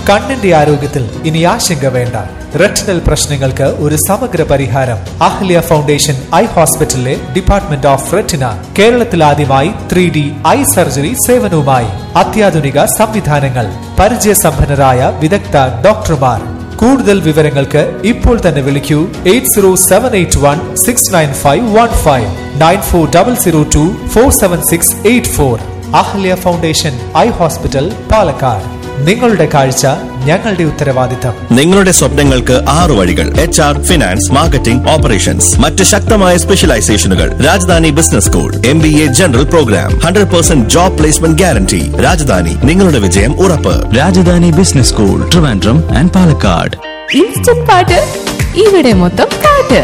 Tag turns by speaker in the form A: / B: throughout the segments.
A: കണ്ണിന്റെ ആരോഗ്യത്തിൽ ഇനി ആശങ്ക വേണ്ട റെറ്റിനൽ പ്രശ്നങ്ങൾക്ക് ഒരു സമഗ്ര പരിഹാരം അഹ്ല്യ ഫൗണ്ടേഷൻ ഐ ഹോസ്പിറ്റലിലെ ഡിപ്പാർട്ട്മെന്റ് ഓഫ് റെറ്റിന കേരളത്തിൽ ആദ്യമായി ത്രീ ഡി ഐ സർജറി സേവനവുമായി അത്യാധുനിക സംവിധാനങ്ങൾ പരിചയസമ്പന്നരായ വിദഗ്ധ ഡോക്ടർമാർ കൂടുതൽ വിവരങ്ങൾക്ക് ഇപ്പോൾ തന്നെ വിളിക്കൂ eight zero seven eight one six nine five one five nine four double zero two four seven six eight four Ahalia foundation eye hospital Palakkad നിങ്ങളുടെ കാഴ്ച ഞങ്ങളുടെ ഉത്തരവാദിത്തം
B: നിങ്ങളുടെ സ്വപ്നങ്ങൾക്ക് ആറു വഴികൾ H R finance marketing operations മറ്റ് ശക്തമായ സ്പെഷ്യലൈസേഷനുകൾ Rajadhani business school M B A general programme hundred percent job placement guarantee Rajadhani നിങ്ങളുടെ വിജയം ഉറപ്പ്
C: Rajadhani business school Trivandrum and Palakkad
D: instant പാട്ട് ഇവിടെ മൊത്തം പാട്ട്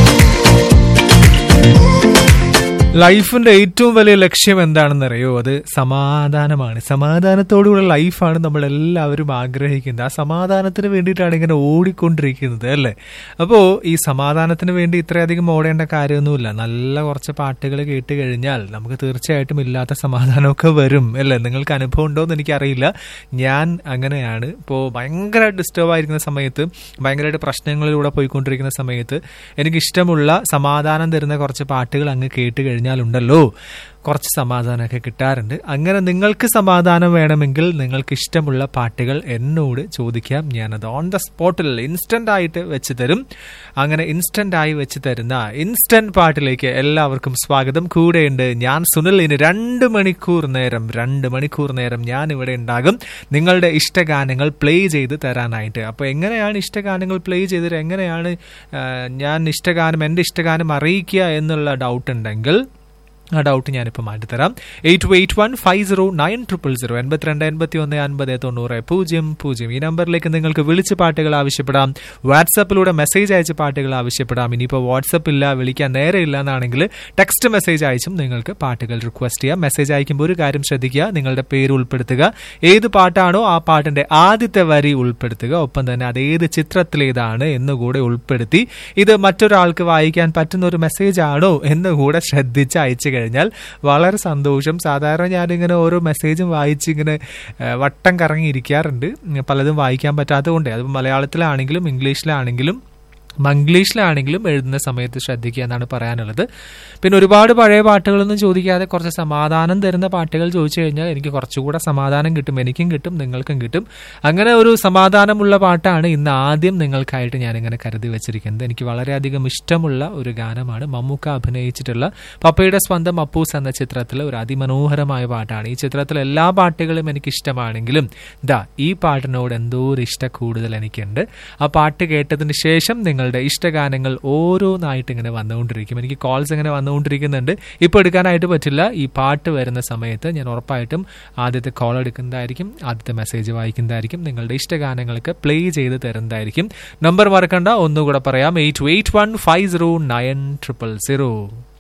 E: ലൈഫിന്റെ ഏറ്റവും വലിയ ലക്ഷ്യം എന്താണെന്ന് അറിയോ അത് സമാധാനമാണ് സമാധാനത്തോടുള്ള ലൈഫാണ് നമ്മൾ എല്ലാവരും ആഗ്രഹിക്കുന്നത് ആ സമാധാനത്തിന് വേണ്ടിയിട്ടാണ് ഇങ്ങനെ ഓടിക്കൊണ്ടിരിക്കുന്നത് അല്ലേ അപ്പോൾ ഈ സമാധാനത്തിന് വേണ്ടി ഇത്രയധികം ഓടേണ്ട കാര്യമൊന്നുമില്ല നല്ല കുറച്ച് പാട്ടുകൾ കേട്ട് കഴിഞ്ഞാൽ നമുക്ക് തീർച്ചയായിട്ടും ഇല്ലാത്ത സമാധാനമൊക്കെ വരും അല്ലേ നിങ്ങൾക്ക് അനുഭവം ഉണ്ടോ എന്ന് എനിക്കറിയില്ല ഞാൻ അങ്ങനെയാണ് ഇപ്പോൾ ഭയങ്കര ഡിസ്റ്റർബ് ആയിരിക്കുന്ന സമയത്ത് ഭയങ്കരമായിട്ട് പ്രശ്നങ്ങളിലൂടെ പോയിക്കൊണ്ടിരിക്കുന്ന സമയത്ത് എനിക്കിഷ്ടമുള്ള സമാധാനം തരുന്ന കുറച്ച് പാട്ടുകൾ അങ്ങ് കേട്ട് കഴിഞ്ഞാലുണ്ടല്ലോ കുറച്ച് സമാധാനമൊക്കെ കിട്ടാറുണ്ട് അങ്ങനെ നിങ്ങൾക്ക് സമാധാനം വേണമെങ്കിൽ നിങ്ങൾക്ക് ഇഷ്ടമുള്ള പാട്ടുകൾ എന്നോട് ചോദിക്കാം ഞാനത് ഓൺ ദ സ്പോട്ടിൽ ഇൻസ്റ്റന്റ് ആയിട്ട് വെച്ച് തരും അങ്ങനെ ഇൻസ്റ്റന്റ് ആയി വെച്ച് തരുന്ന ഇൻസ്റ്റന്റ് പാട്ടിലേക്ക് എല്ലാവർക്കും സ്വാഗതം കൂടെയുണ്ട് ഞാൻ സുനിൽ ഇനി രണ്ട് മണിക്കൂർ നേരം രണ്ട് മണിക്കൂർ നേരം ഞാൻ ഇവിടെ ഉണ്ടാകും നിങ്ങളുടെ ഇഷ്ടഗാനങ്ങൾ പ്ലേ ചെയ്ത് തരാനായിട്ട് അപ്പോൾ എങ്ങനെയാണ് ഇഷ്ടഗാനങ്ങൾ പ്ലേ ചെയ്തിട്ട് എങ്ങനെയാണ് ആ, ഞാൻ ഇഷ്ടഗാനം എൻ്റെ ഇഷ്ടഗാനം അറിയിക്കുക എന്നുള്ള ഡൗട്ട് ഉണ്ടെങ്കിൽ ആ ഡൗട്ട് ഞാനിപ്പോൾ മാറ്റിത്തരാം eight two eight one five zero nine triple zero എൺപത്തിരണ്ട് എൺപത്തി ഒന്ന് അൻപത് തൊണ്ണൂറ് പൂജ്യം പൂജ്യം ഈ നമ്പറിലേക്ക് നിങ്ങൾക്ക് വിളിച്ച് പാട്ടുകൾ ആവശ്യപ്പെടാം വാട്സപ്പിലൂടെ മെസ്സേജ് അയച്ച് പാട്ടുകൾ ആവശ്യപ്പെടാം ഇനിയിപ്പോൾ വാട്സപ്പ് ഇല്ല വിളിക്കാൻ നേരെ ഇല്ല എന്നാണെങ്കിൽ ടെക്സ്റ്റ് മെസ്സേജ് അയച്ചും നിങ്ങൾക്ക് പാട്ടുകൾ റിക്വസ്റ്റ് ചെയ്യാം മെസ്സേജ് അയക്കുമ്പോൾ ഒരു കാര്യം ശ്രദ്ധിക്കുക നിങ്ങളുടെ പേര് ഉൾപ്പെടുത്തുക ഏത് പാട്ടാണോ ആ പാട്ടിന്റെ ആദ്യത്തെ വരി ഉൾപ്പെടുത്തുക ഒപ്പം തന്നെ അത് ഏത് ചിത്രത്തിലേതാണ് എന്നുകൂടെ ഉൾപ്പെടുത്തി ഇത് മറ്റൊരാൾക്ക് വായിക്കാൻ പറ്റുന്ന ഒരു മെസ്സേജ് ആണോ എന്നുകൂടെ ശ്രദ്ധിച്ച് അയച്ചു കഴിഞ്ഞാൽ വളരെ സന്തോഷം സാധാരണ ഞാനിങ്ങനെ ഓരോ മെസ്സേജും വായിച്ച് ഇങ്ങനെ ആ, വട്ടം കറങ്ങിയിരിക്കാറുണ്ട് പലതും വായിക്കാൻ പറ്റാത്തതുകൊണ്ട് അത് മലയാളത്തിലാണെങ്കിലും ഇംഗ്ലീഷിലാണെങ്കിലും മംഗ്ലീഷിലാണെങ്കിലും എഴുതുന്ന സമയത്ത് ശ്രദ്ധിക്കുക എന്നാണ് പറയാനുള്ളത് പിന്നെ ഒരുപാട് പഴയ പാട്ടുകളൊന്നും ചോദിക്കാതെ കുറച്ച് സമാധാനം തരുന്ന പാട്ടുകൾ ചോദിച്ചു കഴിഞ്ഞാൽ എനിക്ക് കുറച്ചുകൂടെ സമാധാനം കിട്ടും എനിക്കും കിട്ടും നിങ്ങൾക്കും കിട്ടും അങ്ങനെ ഒരു സമാധാനമുള്ള പാട്ടാണ് ഇന്ന് ആദ്യം നിങ്ങൾക്കായിട്ട് ഞാനിങ്ങനെ കരുതി വെച്ചിരിക്കുന്നത് എനിക്ക് വളരെയധികം ഇഷ്ടമുള്ള ഒരു ഗാനമാണ് മമ്മൂക്ക അഭിനയിച്ചിട്ടുള്ള പപ്പയുടെ സ്വന്തം അപ്പൂസ് എന്ന ചിത്രത്തിലെ ഒരു അതിമനോഹരമായ പാട്ടാണ് ഈ ചിത്രത്തിലെ എല്ലാ പാട്ടുകളും എനിക്ക് ഇഷ്ടമാണെങ്കിലും ദാ ഈ പാട്ടിനോട് എന്തോ ഒരു ഇഷ്ട കൂടുതൽ എനിക്കുണ്ട് ആ പാട്ട് കേട്ടതിന് ശേഷം നിങ്ങളുടെ ഇഷ്ടഗാനങ്ങൾ ഓരോന്നായിട്ട് ഇങ്ങനെ വന്നുകൊണ്ടിരിക്കും എനിക്ക് കോൾസ് ഇങ്ങനെ വന്നുകൊണ്ടിരിക്കുന്നുണ്ട് ഇപ്പോൾ എടുക്കാനായിട്ട് പറ്റില്ല ഈ പാട്ട് വരുന്ന സമയത്ത് ഞാൻ ഉറപ്പായിട്ടും ആദ്യത്തെ കോൾ എടുക്കുന്നതായിരിക്കും ആദ്യത്തെ മെസ്സേജ് വായിക്കുന്നതായിരിക്കും നിങ്ങളുടെ ഇഷ്ടഗാനങ്ങൾക്ക് പ്ലേ ചെയ്ത് തരുന്നതായിരിക്കും നമ്പർ മറക്കണ്ട ഒന്നുകൂടെ പറയാം eight eight one five zero nine triple zero